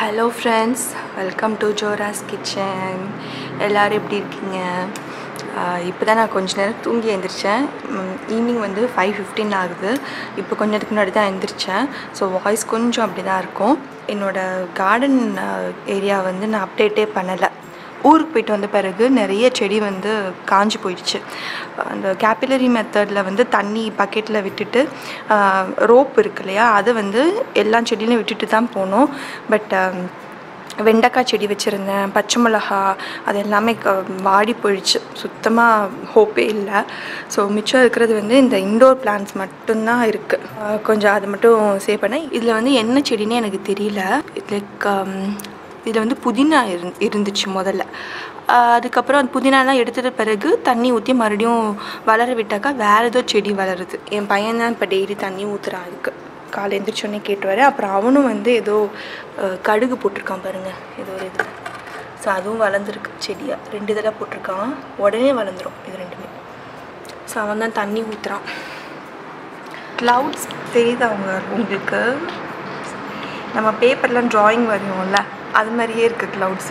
hello friends welcome to Jora's kitchen எல்லோரும் எப்படி இருக்கீங்க இப்போ தான் நான் கொஞ்ச நேரம் தூங்கி எழுந்திரிச்சேன் ஈவினிங் வந்து ஃபைவ் ஃபிஃப்டின் ஆகுது இப்போ கொஞ்ச நேரத்துக்கு முன்னாடி தான் எழுந்திரிச்சேன் ஸோ வாய்ஸ் கொஞ்சம் அப்படி தான் இருக்கும் என்னோடய கார்டன் ஏரியா வந்து நான் அப்டேட்டே பண்ணலை ஊருக்கு போயிட்டு வந்த பிறகு நிறைய செடி வந்து காஞ்சி போயிடுச்சு அந்த கேபிலரி மெத்தடில் வந்து தண்ணி பக்கெட்டில் விட்டுட்டு ரோப் இருக்கு இல்லையா அதை வந்து எல்லா செடியிலும் விட்டுட்டு தான் போனோம் பட் வெண்டைக்காய் செடி வச்சுருந்தேன் பச்சை மிளகா அது எல்லாமே க வாடி போயிடுச்சு சுத்தமாக ஹோப்பே இல்லை ஸோ மிச்சம் இருக்கிறது வந்து இந்த இண்டோர் பிளான்ஸ் மட்டும்தான் இருக்குது கொஞ்சம் அது மட்டும் சேவ் பண்ணேன் இதில் வந்து என்ன செடின்னே எனக்கு தெரியல லைக் இதில் வந்து புதினா இரு இருந்துச்சு முதல்ல அதுக்கப்புறம் அந்த புதினாலாம் எடுத்துட்ட பிறகு தண்ணி ஊற்றி மறுபடியும் வளர விட்டாக்கா வேறு ஏதோ செடி வளருது என் பையன் தான் இப்போ டெய்லி தண்ணி ஊற்றுறான் அதுக்கு காலை எழுந்திரிச்சோடனே கேட்டுவார் அப்புறம் அவனும் வந்து ஏதோ கடுகு போட்டிருக்கான் பாருங்கள் ஏதோ ஒரு இது ஸோ அதுவும் வளர்ந்துருக்கு செடியாக ரெண்டு இதெல்லாம் போட்டிருக்கான் உடனே வளர்ந்துடும் இது ரெண்டுமே ஸோ அவன் தான் தண்ணி ஊற்றுறான் க்ளவுட்ஸ் தெரியுது அவங்க உங்களுக்கு நம்ம பேப்பர்லாம் ட்ராயிங் வரையும்ல அது மாதிரியே இருக்குது க்ளவுட்ஸ்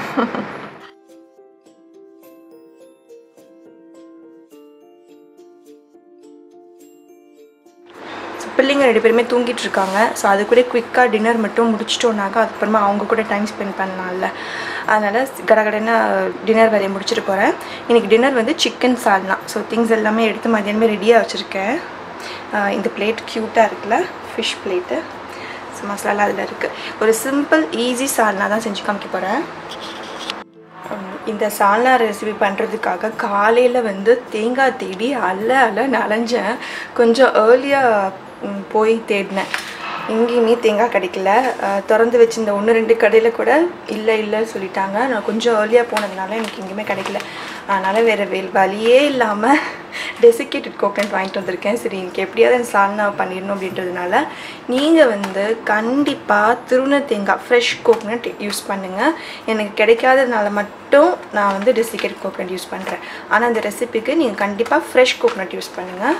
பிள்ளைங்க ரெண்டு பேருமே தூங்கிட்டு இருக்காங்க ஸோ அது கூட குயிக்காக டின்னர் மட்டும் முடிச்சிட்டோன்னாக்கா அதுக்கப்புறமா அவங்க கூட டைம் ஸ்பெண்ட் பண்ணலாம்ல அதனால் கடகடன்னு டின்னர் வேலையை முடிச்சுட்டு போகிறேன் இன்றைக்கி டின்னர் வந்து சிக்கன் சால்னா ஸோ திங்ஸ் எல்லாமே எடுத்து மதியானமே ரெடியாக வச்சுருக்கேன் இந்த பிளேட் க்யூட்டாக இருக்குல்ல ஃபிஷ் பிளேட்டு ஸோ மசாலா அதில் இருக்குது ஒரு சிம்பிள் ஈஸி சால்னா தான் செஞ்சு காமிக்க போகிறேன் இந்த சால்னா ரெசிபி பண்ணுறதுக்காக காலையில் வந்து தேங்காய் தேடி அல்ல அல்ல நனைஞ்சேன் கொஞ்சம் ஏர்லியாக போய் தேடினேன் எங்கேயுமே தேங்காய் கிடைக்கல திறந்து வச்சிருந்த ஒன்று ரெண்டு கடையில் கூட இல்லை இல்லைன்னு சொல்லிட்டாங்க நான் கொஞ்சம் ஏர்லியாக போனதுனால எனக்கு எங்கேயுமே கிடைக்கல அதனால் வேறு வே வழியே இல்லாமல் டெசிகேட்டட் கோகனட் வாங்கிட்டு வந்திருக்கேன் சரி எனக்கு எப்படியாவது அந்த சால்னா பண்ணிடணும் அப்படின்றதுனால நீங்கள் வந்து கண்டிப்பாக திருண தேங்காய் ஃப்ரெஷ் கோகனட் யூஸ் பண்ணுங்கள் எனக்கு கிடைக்காததுனால மட்டும் நான் வந்து டெசிகேட்டட் கோகனட் யூஸ் பண்ணுறேன் ஆனால் அந்த ரெசிபிக்கு நீங்கள் கண்டிப்பாக ஃப்ரெஷ் கோகனட் யூஸ் பண்ணுங்கள்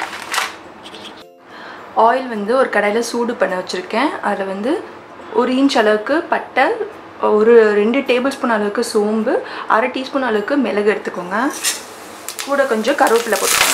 ஆயில் வந்து ஒரு கடாயில் சூடு பண்ண வச்சுருக்கேன் அதில் வந்து ஒரு இன்ச் அளவுக்கு பட்டை ஒரு ரெண்டு டேபிள் ஸ்பூன் அளவுக்கு சோம்பு அரை டீஸ்பூன் அளவுக்கு மிளகு எடுத்துக்கோங்க கூட கொஞ்சம் கருவேப்பிலை போட்டுக்கோங்க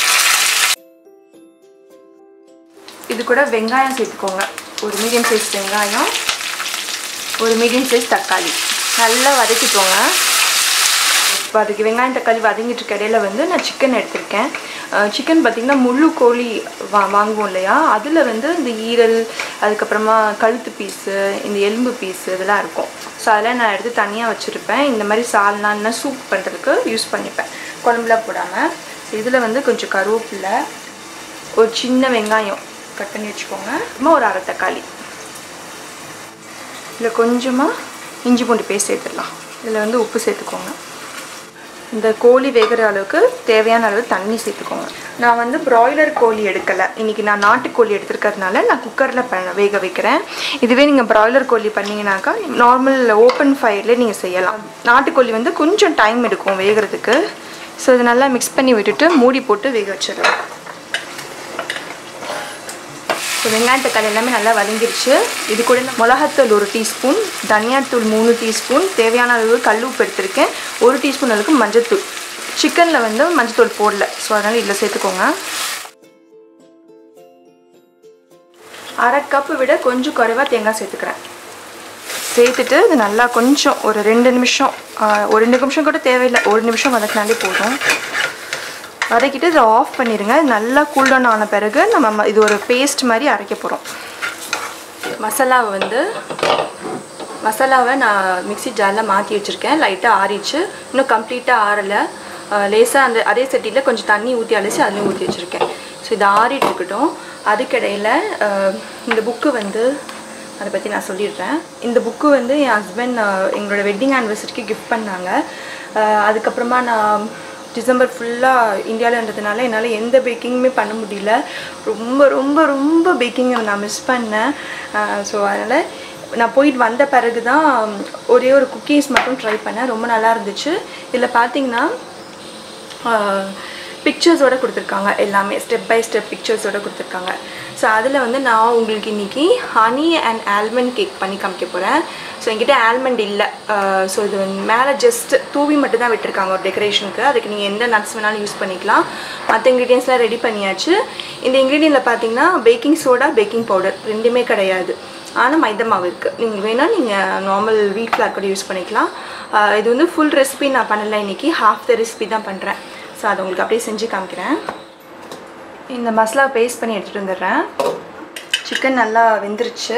இது கூட வெங்காயம் சேர்த்துக்கோங்க ஒரு மீடியம் சைஸ் வெங்காயம் ஒரு மீடியம் சைஸ் தக்காளி நல்லா வதக்கிக்கோங்க இப்போ அதுக்கு வெங்காயம் தக்காளி வதங்கிட்டு இருக்க இடையில வந்து நான் சிக்கன் எடுத்திருக்கேன் சிக்கன் பார்த்திங்கன்னா முழு கோழி வா வாங்குவோம் இல்லையா அதில் வந்து இந்த ஈரல் அதுக்கப்புறமா கழுத்து பீஸு இந்த எலும்பு பீஸு இதெல்லாம் இருக்கும் ஸோ அதெல்லாம் நான் எடுத்து தனியாக வச்சுருப்பேன் இந்த மாதிரி சால்னா சூப் பண்ணுறதுக்கு யூஸ் பண்ணிப்பேன் குழம்புல போடாமல் ஸோ இதில் வந்து கொஞ்சம் கருவேப்பிலை ஒரு சின்ன வெங்காயம் கட் பண்ணி வச்சுக்கோங்க அப்புறமா ஒரு அரை தக்காளி இதில் கொஞ்சமாக இஞ்சி பூண்டு பேஸ்ட் சேர்த்துடலாம் இதில் வந்து உப்பு சேர்த்துக்கோங்க இந்த கோழி வேகிற அளவுக்கு தேவையான அளவு தண்ணி சேர்த்துக்கோங்க நான் வந்து ப்ராய்லர் கோழி எடுக்கலை இன்றைக்கி நான் நாட்டுக்கோழி எடுத்துருக்கிறதுனால நான் குக்கரில் ப வேக வைக்கிறேன் இதுவே நீங்கள் ப்ராய்லர் கோழி பண்ணிங்கனாக்கா நார்மல் ஓப்பன் ஃபயர்லேயே நீங்கள் செய்யலாம் நாட்டுக்கோழி வந்து கொஞ்சம் டைம் எடுக்கும் வேகிறதுக்கு ஸோ இது நல்லா மிக்ஸ் பண்ணி விட்டுட்டு மூடி போட்டு வேக வச்சிடலாம் ஸோ வெங்காய தக்காளி எல்லாமே நல்லா வதங்கிருச்சு இது கூட மிளகாத்தூள் ஒரு டீஸ்பூன் தனியாத்தூள் மூணு டீஸ்பூன் தேவையான அளவு கல் உப்பு எடுத்திருக்கேன் ஒரு டீஸ்பூன் அளவுக்கு மஞ்சத்தூள் சிக்கனில் வந்து மஞ்சத்தூள் போடல ஸோ அதனால் இதில் சேர்த்துக்கோங்க அரை கப்பு விட கொஞ்சம் குறைவாக தேங்காய் சேர்த்துக்கிறேன் சேர்த்துட்டு இது நல்லா கொஞ்சம் ஒரு ரெண்டு நிமிஷம் ஒரு ரெண்டு நிமிஷம் கூட தேவையில்லை ஒரு நிமிஷம் வதக்கினாலே போதும் வதக்கிட்டு இதை ஆஃப் பண்ணிடுங்க நல்லா கூல்டவுன் ஆன பிறகு நம்ம இது ஒரு பேஸ்ட் மாதிரி அரைக்க போகிறோம் மசாலாவை வந்து மசாலாவை நான் மிக்சி ஜாரில் மாற்றி வச்சுருக்கேன் லைட்டாக ஆறிச்சு இன்னும் கம்ப்ளீட்டாக ஆறலை லேசாக அந்த அதே சட்டியில் கொஞ்சம் தண்ணி ஊற்றி அலசி அதுலேயும் ஊற்றி வச்சுருக்கேன் ஸோ இது ஆறிட்டு இருக்கட்டும் அதுக்கிடையில் இந்த புக்கு வந்து அதை பற்றி நான் சொல்லிடுறேன் இந்த புக்கு வந்து என் ஹஸ்பண்ட் எங்களோட வெட்டிங் ஆனிவர்சரிக்கு கிஃப்ட் பண்ணாங்க அதுக்கப்புறமா நான் டிசம்பர் ஃபுல்லாக இந்தியாவில்ன்றதுனால என்னால் எந்த பேக்கிங்குமே பண்ண முடியல ரொம்ப ரொம்ப ரொம்ப பேக்கிங்கை நான் மிஸ் பண்ணேன் ஸோ அதனால் நான் போயிட்டு வந்த பிறகு தான் ஒரே ஒரு குக்கீஸ் மட்டும் ட்ரை பண்ணேன் ரொம்ப நல்லா இருந்துச்சு இதில் பார்த்தீங்கன்னா பிக்சர்ஸோடு கொடுத்துருக்காங்க எல்லாமே ஸ்டெப் பை ஸ்டெப் பிக்சர்ஸோடு கொடுத்துருக்காங்க ஸோ அதில் வந்து நான் உங்களுக்கு இன்றைக்கி ஹனி அண்ட் ஆல்மண்ட் கேக் பண்ணி காமிக்க போகிறேன் ஸோ என்கிட்ட ஆல்மண்ட் இல்லை ஸோ இது வந்து மேலே ஜஸ்ட் தூவி மட்டும் தான் விட்டுருக்காங்க ஒரு டெக்கரேஷனுக்கு அதுக்கு நீங்கள் எந்த நட்ஸ் வேணாலும் யூஸ் பண்ணிக்கலாம் மற்ற இன்க்ரீடியன்ஸ்லாம் ரெடி பண்ணியாச்சு இந்த இன்க்ரீடியண்ட்டில் பார்த்தீங்கன்னா பேக்கிங் சோடா பேக்கிங் பவுடர் ரெண்டுமே கிடையாது ஆனால் மைதா மாவு இருக்குது நீங்கள் வேணால் நீங்கள் நார்மல் வீட் ஃப்ளார் கூட யூஸ் பண்ணிக்கலாம் ஆஹ் இது வந்து ஃபுல் ரெசிபி நான் பண்ணலை இன்றைக்கி ஹாஃப் த ரெசிபி தான் பண்ணுறேன் ஸோ அதை உங்களுக்கு அப்படியே செஞ்சு காமிக்கிறேன் இந்த மசாலா பேஸ்ட் பண்ணி எடுத்துகிட்டு வந்துடுறேன் சிக்கன் நல்லா வெந்துருச்சு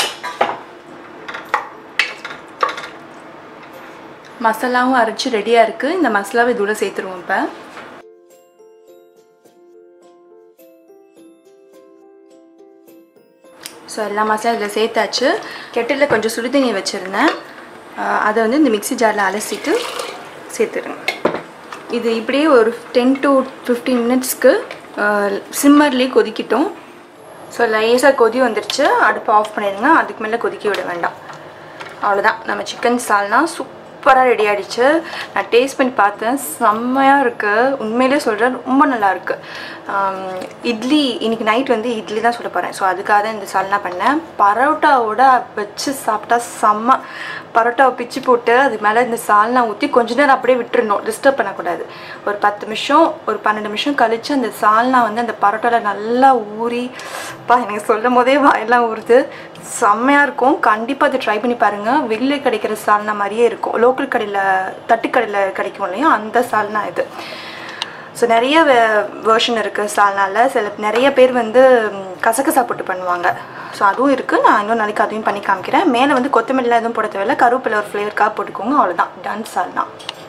மசாலாவும் அரைச்சி ரெடியாக இருக்குது இந்த மசாலாவை இதோட சேர்த்துருவோம் இப்போ ஸோ எல்லா மசாலா இதில் சேர்த்தாச்சு கெட்டில் கொஞ்சம் சுடு தண்ணி வச்சுருந்தேன் ஆஹ் அதை வந்து இந்த மிக்ஸி ஜாரில் அலசிட்டு சேர்த்துருங்க இது இப்படியே ஒரு டென் டு ஃபிஃப்டீன் மினிட்ஸ்க்கு சிம்மர்லேயே கொதிக்கிட்டோம் ஸோ லேசாக கொதி வந்துருச்சு அடுப்பு ஆஃப் பண்ணிடுங்க அதுக்கு மேலே கொதிக்க விட வேண்டாம் அவ்வளோதான் நம்ம சிக்கன் சால்னா சூப்பராக ரெடி ஆகிடுச்சு நான் டேஸ்ட் பண்ணி பார்த்தேன் செம்மையாக இருக்குது உண்மையிலே சொல்கிறேன் ரொம்ப நல்லா இருக்கு ஆம், இட்லி இன்னைக்கு நைட் வந்து இட்லி தான் சொல்ல போகிறேன் ஸோ அதுக்காக தான் இந்த சால்னா பண்ணேன் பரோட்டாவோட வச்சு சாப்பிட்டா செம்ம பரோட்டாவை பிச்சு போட்டு அது மேலே இந்த சால்னா ஊற்றி கொஞ்ச நேரம் அப்படியே விட்டுருணும் டிஸ்டர்ப் பண்ணக்கூடாது ஒரு பத்து நிமிஷம் ஒரு பன்னெண்டு நிமிஷம் கழித்து அந்த சால்னா வந்து அந்த பரோட்டாவில் நல்லா ஊறி பா எனக்கு சொல்லும் போதே வாயெல்லாம் ஊறுது செம்மையாக இருக்கும் கண்டிப்பாக அதை ட்ரை பண்ணி பாருங்கள் வெளில கிடைக்கிற சால்னா மாதிரியே இருக்கும் லோக்கல் கடையில் தட்டுக்கடையில் கிடைக்கும் இல்லையா அந்த சால்னா இது ஸோ நிறைய வேர்ஷன் இருக்குது சால்னால சில நிறைய பேர் வந்து ம், கசகசா போட்டு பண்ணுவாங்க ஸோ அதுவும் இருக்குது நான் இன்னும் நாளைக்கு அதையும் பண்ணி காமிக்கிறேன் மேலே வந்து கொத்தமல்லிலாம் எதுவும் போட தேவையில்ல கருவேப்பிலை ஒரு ஃப்ளேவருக்காக போட்டுக்கோங்க அவ்வளோதான் டன் சால்னா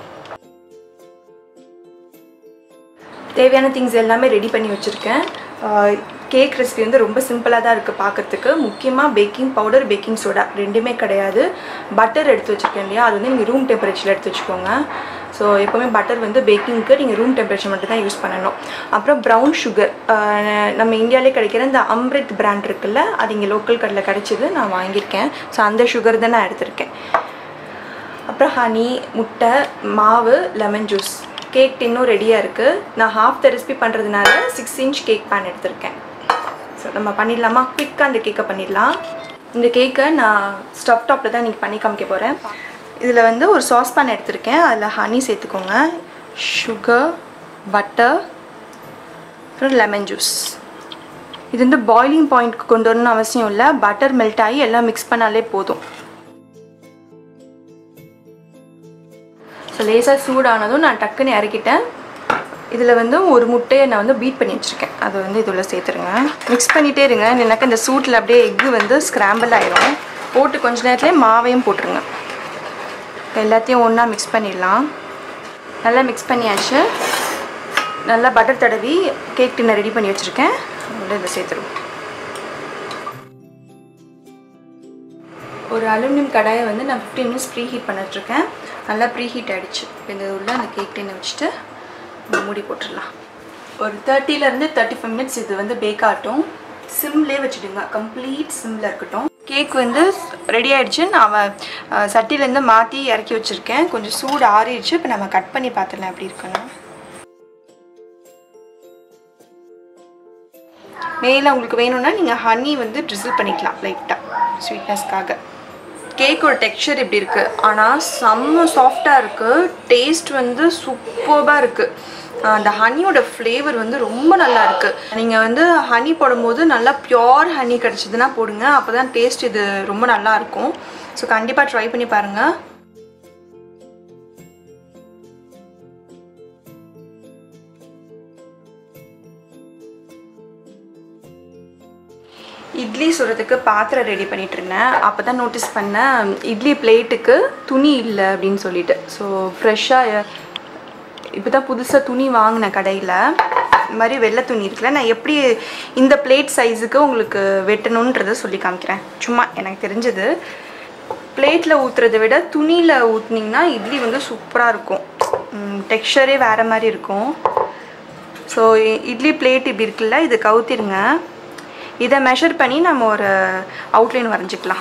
தேவையான திங்ஸ் எல்லாமே ரெடி பண்ணி வச்சுருக்கேன் கேக் ரெசிபி வந்து ரொம்ப சிம்பிளாக தான் இருக்குது பார்க்கறதுக்கு முக்கியமாக பேக்கிங் பவுடர் பேக்கிங் சோடா ரெண்டுமே கிடையாது பட்டர் எடுத்து வச்சுருக்கேன் இல்லையா அது வந்து நீங்கள் ரூம் டெம்பரேச்சரில் எடுத்து வச்சுக்கோங்க ஸோ எப்போவுமே பட்டர் வந்து பேக்கிங்க்கு நீங்கள் ரூம் டெம்பரேச்சர் மட்டும் தான் யூஸ் பண்ணணும் அப்புறம் ப்ரௌன் சுகர் நம்ம இந்தியாவிலே கிடைக்கிற இந்த அம்ரித் பிராண்ட் இருக்குல்ல அது இங்கே லோக்கல் கடையில் கிடைச்சிது நான் வாங்கியிருக்கேன் ஸோ அந்த சுகர் தான் நான் எடுத்திருக்கேன் அப்புறம் ஹனி முட்டை மாவு லெமன் ஜூஸ் கேக் டின்னும் ரெடியாக இருக்குது நான் ஹாஃப் த ரெசிபி பண்ணுறதுனால சிக்ஸ் இன்ச் கேக் பேன் எடுத்திருக்கேன் ஸோ நம்ம பண்ணிடலாமா குயிக்காக அந்த கேக்கை பண்ணிடலாம் இந்த கேக்கை நான் ஸ்டவ் டாப்பில் தான் இன்றைக்கி பண்ணி காமிக்க போகிறேன் இதில் வந்து ஒரு சாஸ் பேன் எடுத்திருக்கேன் அதில் ஹனி சேர்த்துக்கோங்க சுகர் பட்டர் அப்புறம் லெமன் ஜூஸ் இது வந்து பாய்லிங் பாயிண்ட்க்கு கொண்டு வரணும்னு அவசியம் இல்லை பட்டர் மெல்ட் ஆகி எல்லாம் மிக்ஸ் பண்ணாலே போதும் ஸோ லேசாக சூடானதும் நான் டக்குன்னு இறக்கிட்டேன் இதில் வந்து ஒரு முட்டையை நான் வந்து பீட் பண்ணி வச்சுருக்கேன் அதை வந்து இதில் சேர்த்துருங்க மிக்ஸ் பண்ணிகிட்டே இருங்க இல்லைனாக்கா இந்த சூட்டில் அப்படியே எக்கு வந்து ஸ்க்ராம்பிள் ஆயிரும் போட்டு கொஞ்ச நேரத்துலேயே மாவையும் போட்டுருங்க எல்லாத்தையும் ஒன்றா மிக்ஸ் பண்ணிடலாம் நல்லா மிக்ஸ் பண்ணியாச்சு நல்லா பட்டர் தடவி கேக் டின்னர் ரெடி பண்ணி வச்சுருக்கேன் அதோட இதை சேர்த்துருவோம் ஒரு அலுமினியம் கடாயை வந்து நான் ஃபிஃப்டீன் மினிட்ஸ் ப்ரீ ஹீட் பண்ணிட்டுருக்கேன் நல்லா ப்ரீ ஹீட் ஆகிடுச்சு இப்போ இந்த உள்ள அந்த கேக் டின்னை வச்சுட்டு நம்ம மூடி போட்டுடலாம் ஒரு தேர்ட்டிலேருந்து தேர்ட்டி ஃபைவ் மினிட்ஸ் இது வந்து பேக் ஆகட்டும் சிம்லேயே வச்சுடுங்க கம்ப்ளீட் சிம்மில் இருக்கட்டும் கேக் வந்து ரெடி ஆயிடுச்சு நான் அவன் அஹ், சட்டியிலேருந்து மாற்றி இறக்கி வச்சுருக்கேன் கொஞ்சம் சூடு ஆறிடுச்சு இப்போ நம்ம கட் பண்ணி பார்த்துடலாம் எப்படி இருக்குன்னு மேலே உங்களுக்கு வேணும்னா நீங்கள் ஹனி வந்து ட்ரிசில் பண்ணிக்கலாம் லைட்டாக ஸ்வீட்னஸ்க்காக கேக்கோட டெக்ஸ்சர் இப்படி இருக்குது ஆனால் செம்ம சாஃப்டாக இருக்குது டேஸ்ட் வந்து சூப்பராக இருக்குது அந்த ஹனியோட ஃப்ளேவர் வந்து ரொம்ப நல்லா இருக்குது நீங்கள் வந்து ஹனி போடும்போது நல்லா பியோர் ஹனி கிடச்சிதுன்னா போடுங்க அப்போ தான் டேஸ்ட் இது ரொம்ப நல்லா இருக்கும் ஸோ கண்டிப்பாக ட்ரை பண்ணி பாருங்கள் இட்லி சுடுறதுக்கு பாத்திரம் ரெடி பண்ணிட்டு இருந்தேன் அப்போ தான் நோட்டீஸ் பண்ணேன் இட்லி பிளேட்டுக்கு துணி இல்லை அப்படின்னு சொல்லிட்டு ஸோ ஃப்ரெஷ்ஷாக இப்போ தான் புதுசாக துணி வாங்கினேன் கடையில் இந்த மாதிரி வெள்ளை துணி இருக்குல்ல நான் எப்படி இந்த பிளேட் சைஸுக்கு உங்களுக்கு வெட்டணுன்றதை சொல்லி காமிக்கிறேன் சும்மா எனக்கு தெரிஞ்சது பிளேட்டில் ஊற்றுறதை விட துணியில் ஊற்றுனீங்கன்னா இட்லி வந்து சூப்பராக இருக்கும் டெக்ஸ்சரே வேறு மாதிரி இருக்கும் ஸோ இட்லி பிளேட் இப்படி இருக்குல்ல இது கவுத்திருங்க இதை மெஷர் பண்ணி நம்ம ஒரு அவுட்லைன் வரைஞ்சிக்கலாம்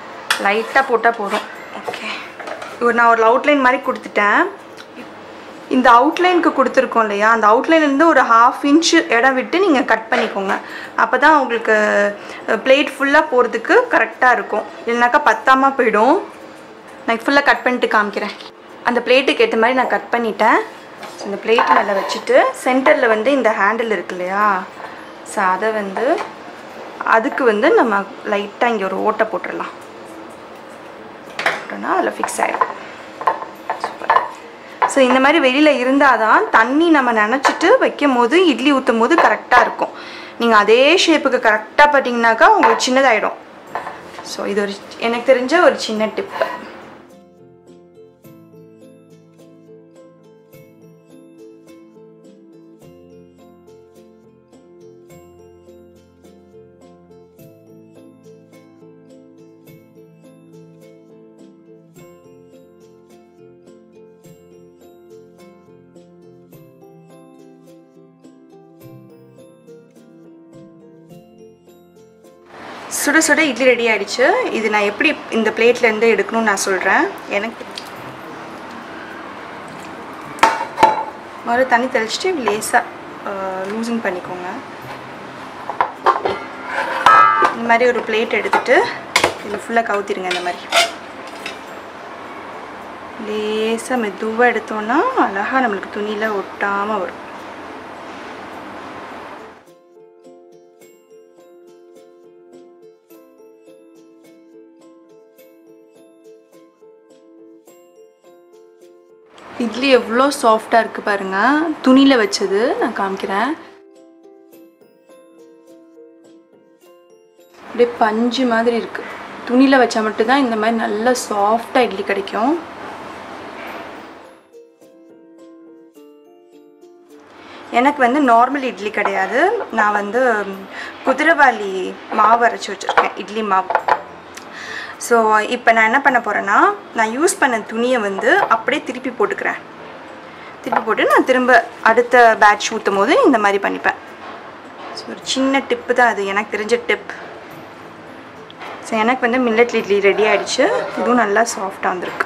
லைட்டாக போட்டால் போதும் ஓகே ஒரு நான் ஒரு அவுட்லைன் மாதிரி கொடுத்துட்டேன் இந்த அவுட்லைனுக்கு கொடுத்துருக்கோம் இல்லையா அந்த அவுட்லைன்லேருந்து ஒரு ஹாஃப் இன்ச் இடம் விட்டு நீங்கள் கட் பண்ணிக்கோங்க அப்போ தான் உங்களுக்கு பிளேட் ஃபுல்லாக போகிறதுக்கு கரெக்டாக இருக்கும் இல்லைனாக்கா பத்தாமல் போயிடும் நான் ஃபுல்லாக கட் பண்ணிட்டு காமிக்கிறேன் அந்த பிளேட்டுக்கு ஏற்ற மாதிரி நான் கட் பண்ணிட்டேன் ஸோ இந்த பிளேட் மேலே வச்சுட்டு சென்டரில் வந்து இந்த ஹேண்டில் இருக்கு இல்லையா ஸோ அதை வந்து அதுக்கு வந்து நம்ம லைட்டாக இங்கே ஒரு ஓட்டை போட்டுடலாம் போட்டோன்னா அதில் ஃபிக்ஸ் ஆகிடும் ஸோ இந்த மாதிரி வெளியில் இருந்தால் தான் தண்ணி நம்ம நினச்சிட்டு வைக்கும் போது இட்லி ஊற்றும் போது கரெக்டாக இருக்கும் நீங்கள் அதே ஷேப்புக்கு கரெக்டாக பார்த்தீங்கன்னாக்கா உங்களுக்கு சின்னதாயிடும் ஸோ இது ஒரு எனக்கு தெரிஞ்ச ஒரு சின்ன டிப்பு சுட சுட இட்லி ரெடி ஆயிடுச்சு இது நான் எப்படி இந்த பிளேட்ல இருந்து எடுக்கணும்னு நான் சொல்கிறேன் எனக்கு முதல்ல தண்ணி தெளிச்சிட்டு லேசாக லூசன் பண்ணிக்கோங்க இந்த மாதிரி ஒரு பிளேட் எடுத்துட்டு இதில் ஃபுல்லாக கவுத்திருங்க இந்த மாதிரி லேசாக மெதுவாக எடுத்தோன்னா அழகாக நம்மளுக்கு துணியில் ஒட்டாமல் வரும் இட்லி எவ்வளோ சாஃப்டாக இருக்குது பாருங்கள் துணியில் வச்சது நான் காமிக்கிறேன் அப்படியே பஞ்சு மாதிரி இருக்குது துணியில் வச்சா மட்டும்தான் இந்த மாதிரி நல்ல சாஃப்டாக இட்லி கிடைக்கும் எனக்கு வந்து நார்மல் இட்லி கிடையாது நான் வந்து குதிரவாளி மாவு அரைச்சி வச்சுருக்கேன் இட்லி மாவு ஸோ இப்போ நான் என்ன பண்ண போகிறேன்னா நான் யூஸ் பண்ண துணியை வந்து அப்படியே திருப்பி போட்டுக்கிறேன் திருப்பி போட்டு நான் திரும்ப அடுத்த பேட்ச் ஊற்றும் போது இந்த மாதிரி பண்ணிப்பேன் ஸோ ஒரு சின்ன டிப்பு தான் அது எனக்கு தெரிஞ்ச டிப் ஸோ எனக்கு வந்து மில்லட் இட்லி ரெடி ஆகிடுச்சு இதுவும் நல்லா சாஃப்டாக வந்திருக்கு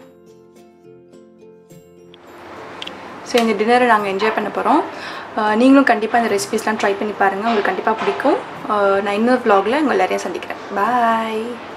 ஸோ இந்த டின்னரை நாங்கள் என்ஜாய் பண்ண போகிறோம் நீங்களும் கண்டிப்பாக இந்த ரெசிபிஸ்லாம் ட்ரை பண்ணி பாருங்கள் உங்களுக்கு கண்டிப்பாக பிடிக்கும் நான் இன்னொரு vlogல உங்கள் எல்லாரையும் சந்திக்கிறேன் பாய்